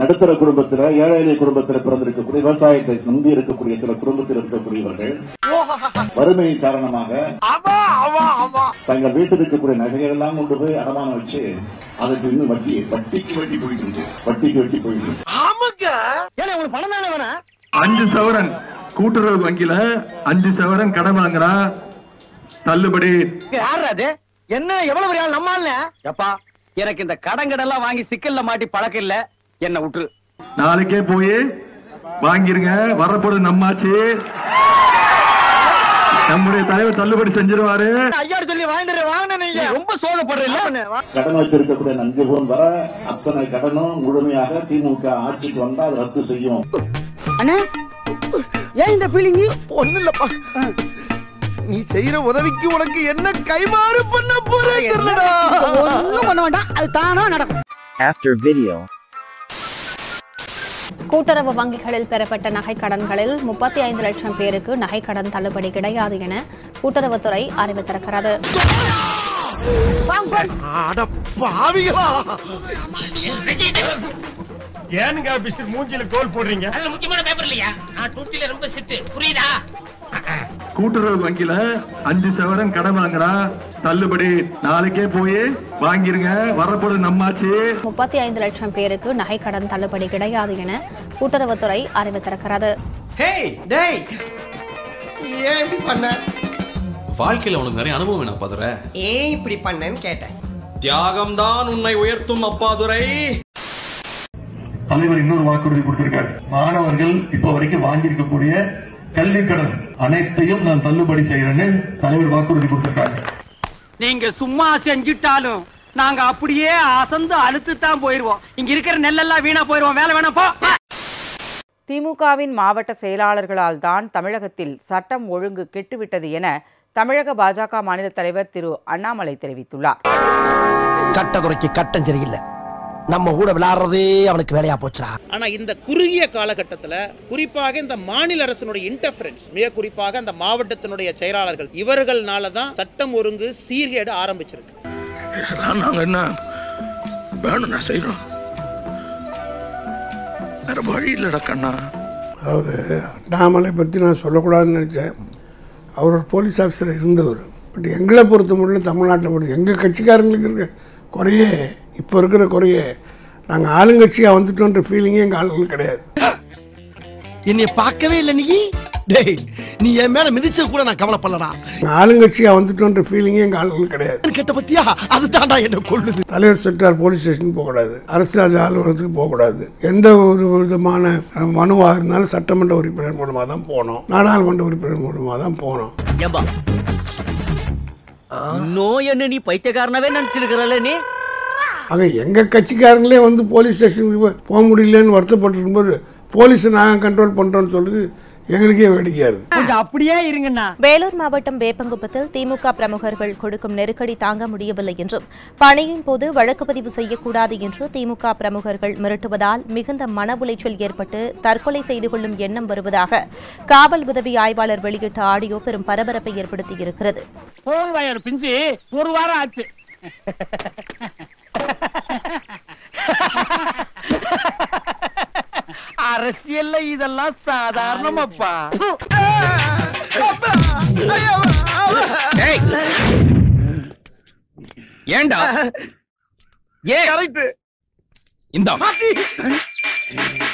நடுத்தர குடும்பத்துல ஏழை எளிய குடும்பத்துல பிறந்திருக்கக்கூடிய விவசாயத்தை நம்பி இருக்கக்கூடிய சில குடும்பத்தில் இருக்கக்கூடியவர்கள் வறுமையின் காரணமாக தங்கள் வீட்டில் இருக்கக்கூடிய நகைகள் எல்லாம் கொண்டு போய் அடமானம் வச்சு அதுக்கு இன்னும் வட்டி வட்டிக்கு வட்டி போயிட்டு இருந்துச்சு வட்டிக்கு வட்டி போயிட்டு இருந்துச்சு ஏன்னா உங்களுக்கு பணம் தானே வேணா அஞ்சு சவரன் கூட்டுறவு வங்கியில அஞ்சு சவரன் கடன் வாங்குறா தள்ளுபடி யாரு அது என்ன எவ்வளவு பெரிய ஆள் நம்ம ஆள்ல எப்பா எனக்கு இந்த கடன் கடன்லாம் வாங்கி சிக்கல்ல மாட்டி பழக்கம் இல்ல என்ன விட்டுரு நாளைக்கே போய் வாங்கிருங்க வரப்போறது நம்மாச்சு நம்முடைய தலைவர் தள்ளுபடி செஞ்சிருவாரு ஐயாடு சொல்லி வாங்கிட்டு வாங்கின நீங்க ரொம்ப சோகப்படுற இல்ல கடன் வச்சிருக்கக்கூடிய நஞ்சு போன் வர அத்தனை கடனும் முழுமையாக திமுக ஆட்சிக்கு வந்தா அதை ரத்து செய்யும் அண்ணா ஏன் இந்த ஃபீலிங் ஒண்ணு இல்லப்பா நீ செய்யற உதவிக்கு உனக்கு என்ன கைமாறு பண்ண போற தெரியலடா ஒண்ணும் பண்ண வேண்டாம் அது தானா நடக்கும் After video. கூட்டுறவு வங்கிகளில் பெறப்பட்ட நகை கடன்களில் முப்பத்தி ஐந்து லட்சம் பேருக்கு நகை கடன் தள்ளுபடி கிடையாது என கூட்டுறவுத்துறை அறிவித்திருக்கிறது அட பாவிகளா ஏனுங்க பிஸ்டர் மூஞ்சில கோல் போடுறீங்க அதுல முக்கியமான பேப்பர் இல்லையா நான் டூட்டில ரொம்ப செட்டு புரியுதா கூட்டுறவு வங்கியில அஞ்சு சவரன் கடன் வாங்குறா தள்ளுபடி நாளைக்கே போய் வாங்கிருங்க வரப்போறது நம்மாச்சு முப்பத்தி ஐந்து லட்சம் பேருக்கு நகை கடன் தள்ளுபடி கிடையாது என கூட்டுறவுத்துறை அறிவித்திருக்கிறது ஹேய் டேய் ஏன் இப்படி பண்ண வாழ்க்கையில உனக்கு நிறைய அனுபவம் வேணும் அப்பாதுரை ஏன் இப்படி பண்ணேன்னு கேட்டேன் தியாகம் தான் உன்னை உயர்த்தும் அப்பாதுரை தலைவர் இன்னொரு வாக்குறுதி கொடுத்திருக்காரு மாணவர்கள் இப்ப வரைக்கும் வாங்கியிருக்கக்கூடிய கல்வி கடன் அனைத்தையும் நான் தள்ளுபடி செய்யறேன்னு தலைவர் வாக்குறுதி கொடுத்திருக்காரு நீங்க சும்மா செஞ்சுட்டாலும் நாங்க அப்படியே அசந்து அழுத்து தான் போயிருவோம் இங்க இருக்கிற நெல்லெல்லாம் வீணா போயிருவோம் வேலை வேணா போ திமுகவின் மாவட்ட செயலாளர்களால் தான் தமிழகத்தில் சட்டம் ஒழுங்கு கெட்டுவிட்டது என தமிழக பாஜக மாநில தலைவர் திரு அண்ணாமலை தெரிவித்துள்ளார் கட்ட குறைக்கு கட்டம் சரியில்லை நம்ம கூட விளையாடுறதே அவனுக்கு வேலையா போச்சுடா ஆனா இந்த குறுகிய காலகட்டத்துல குறிப்பாக இந்த மாநில அரசினுடைய இன்டர்ஃபரன்ஸ் மிக குறிப்பாக அந்த மாவட்டத்தினுடைய செயலாளர்கள் இவர்கள்னால தான் சட்டம் ஒழுங்கு சீர்கேடு ஆரம்பிச்சிருக்கு இதெல்லாம் நாங்க என்ன வேணும்னா செய்யறோம் வேற வழி இல்லடா கண்ணா அதாவது அண்ணாமலை பற்றி நான் சொல்லக்கூடாதுன்னு நினச்சேன் அவர் ஒரு போலீஸ் ஆஃபீஸர் இருந்தவர் பட் எங்களை பொறுத்த முடியல தமிழ்நாட்டில் பொறுத்த எங்கள் கட்சிக்காரங்களுக்கு இருக்க குறையே இப்போ இருக்கிற குறையே நாங்கள் ஆளுங்கட்சியாக வந்துட்டோன்ற ஃபீலிங்கே எங்கள் ஆளுங்களுக்கு கிடையாது என்னைய பார்க்கவே இல்லை நீ டேய் நீ என் மேல மிதிச்ச கூட நான் கவலைப்படலடா நாங்கள் ஆளுங்கட்சியாக வந்துட்டோன்ற ஃபீலிங்கே எங்கள் ஆளுங்களுக்கு கிடையாது கேட்ட பத்தியா அதுதான்டா என்ன கொள்ளுது தலைவர் சென்றால் போலீஸ் ஸ்டேஷன் போகக்கூடாது அரசியல் அலுவலகத்துக்கு போகக்கூடாது எந்த ஒரு விதமான அஹ், மனுவாக இருந்தாலும் சட்டமன்ற உறுப்பினர் மூலமாக தான் போனோம் நாடாளுமன்ற உறுப்பினர் மூலமாக தான் போனோம் ஏம்பா இன்னும் என்ன நீ பைத்தியக்காரனவே நினைச்சிருக்கிறல்ல நீ ஆக எங்கள் கட்சிக்காரங்களே வந்து போலீஸ் ஸ்டேஷனுக்கு போய் போக முடியலன்னு வருத்தப்பட்டிருக்கும்போது போலீஸை நாங்கள் கண்ட்ரோல் பண்ணுறோன்னு சொல்லுது எங்களுக்கே வேடிக்கையாக இருக்குது கொஞ்சம் அப்படியே இருங்கண்ணா வேலூர் மாவட்டம் வேப்பங்குப்பத்தில் திமுக பிரமுகர்கள் கொடுக்கும் நெருக்கடி தாங்க முடியவில்லை என்றும் பணியின் போது வழக்கு பதிவு செய்யக்கூடாது என்று திமுக பிரமுகர்கள் மிரட்டுவதால் மிகுந்த மன உளைச்சல் ஏற்பட்டு தற்கொலை செய்து கொள்ளும் எண்ணம் வருவதாக காவல் உதவி ஆய்வாளர் வெளியிட்ட ஆடியோ பெரும் பரபரப்பை ஏற்படுத்தியிருக்கிறது போன் வயர் பிஞ்சு ஒரு வாரம் ஆச்சு அரசியல்ல இதெல்லாம் சாதாரணமாப்பா ஏண்டா ஏன் கரெக்ட் இந்த